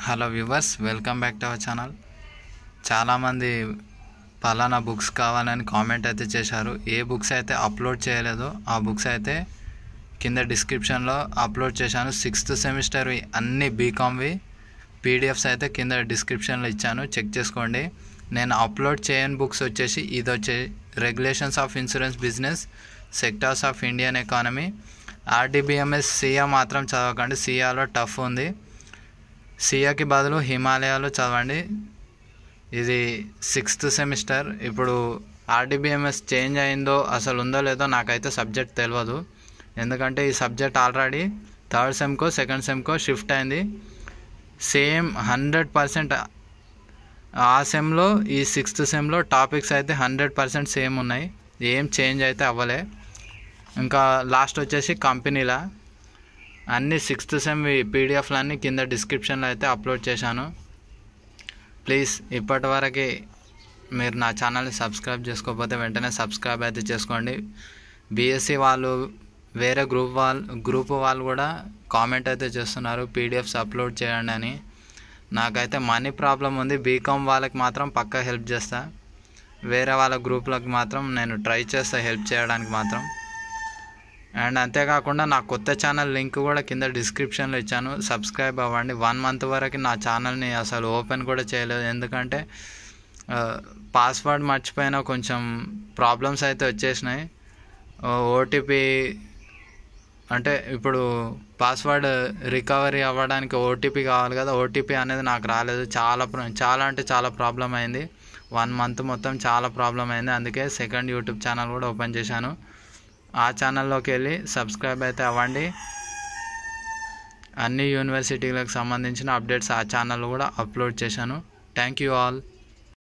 hello viewers welcome back to our channel చాలామంది పలానా books కావాలని కామెంట్ అయితే చేశారు ఏ బుక్స్ అయితే అప్లోడ్ చేయలేదో ఆ బుక్స్ అయితే కింద డిస్క్రిప్షన్లో అప్లోడ్ చేశాను సిక్స్త్ సెమిస్టర్వి అన్ని బీకామ్వి పీడిఎఫ్స్ అయితే కింద డిస్క్రిప్షన్లో ఇచ్చాను చెక్ చేసుకోండి నేను అప్లోడ్ చేయని బుక్స్ వచ్చేసి ఇది వచ్చే regulations of insurance business sectors of Indian economy RDBMS సియా మాత్రం చదవకండి సియాలో టఫ్ ఉంది సియాకి బదులు హిమాలయాలో చదవండి ఇది సిక్స్త్ సెమిస్టర్ ఇప్పుడు ఆర్డీబీఎంఎస్ చేంజ్ అయిందో అసలు ఉందో లేదో నాకైతే సబ్జెక్ట్ తెలియదు ఎందుకంటే ఈ సబ్జెక్ట్ ఆల్రెడీ థర్డ్ సెమ్కో సెకండ్ సెమ్కో షిఫ్ట్ అయింది సేమ్ హండ్రెడ్ పర్సెంట్ ఆ సెమ్లో ఈ సిక్స్త్ సెమ్లో టాపిక్స్ అయితే హండ్రెడ్ పర్సెంట్ సేమ్ ఉన్నాయి ఏం చేంజ్ అయితే అవ్వలే ఇంకా లాస్ట్ వచ్చేసి కంపెనీలా అన్ని సిక్స్త్ సెమ్ పీడిఎఫ్లు అన్నీ కింద డిస్క్రిప్షన్లో అయితే అప్లోడ్ చేశాను ప్లీజ్ ఇప్పటి వరకు మీరు నా ఛానల్ని సబ్స్క్రైబ్ చేసుకోకపోతే వెంటనే సబ్స్క్రైబ్ అయితే చేసుకోండి బీఎస్సీ వాళ్ళు వేరే గ్రూప్ వాళ్ళు గ్రూప్ వాళ్ళు కూడా కామెంట్ అయితే చేస్తున్నారు పీడిఎఫ్స్ అప్లోడ్ చేయండి అని నాకైతే మనీ ప్రాబ్లం ఉంది బీకామ్ వాళ్ళకి మాత్రం పక్కా హెల్ప్ చేస్తా వేరే వాళ్ళ గ్రూప్లకు మాత్రం నేను ట్రై చేస్తా హెల్ప్ చేయడానికి మాత్రం అండ్ అంతేకాకుండా నా కొత్త ఛానల్ లింక్ కూడా కింద డిస్క్రిప్షన్లో ఇచ్చాను సబ్స్క్రైబ్ అవ్వండి వన్ మంత్ వరకు నా ఛానల్ని అసలు ఓపెన్ కూడా చేయలేదు ఎందుకంటే పాస్వర్డ్ మర్చిపోయిన కొంచెం ప్రాబ్లమ్స్ అయితే వచ్చేసినాయి ఓటీపీ అంటే ఇప్పుడు పాస్వర్డ్ రికవరీ అవ్వడానికి ఓటీపీ కావాలి కదా ఓటీపీ అనేది నాకు రాలేదు చాలా ప్ర- చాలా అంటే చాలా ప్రాబ్లం అయింది వన్ మంత్ మొత్తం చాలా ప్రాబ్లం అయింది అందుకే సెకండ్ యూట్యూబ్ ఛానల్ కూడా ఓపెన్ చేశాను ఆ ఛానల్లోకి వెళ్ళి సబ్స్క్రైబ్ అయితే అవ్వండి అన్ని యూనివర్సిటీలకు సంబంధించిన అప్డేట్స్ ఆ ఛానల్ కూడా అప్లోడ్ చేశాను థ్యాంక్ యూ ఆల్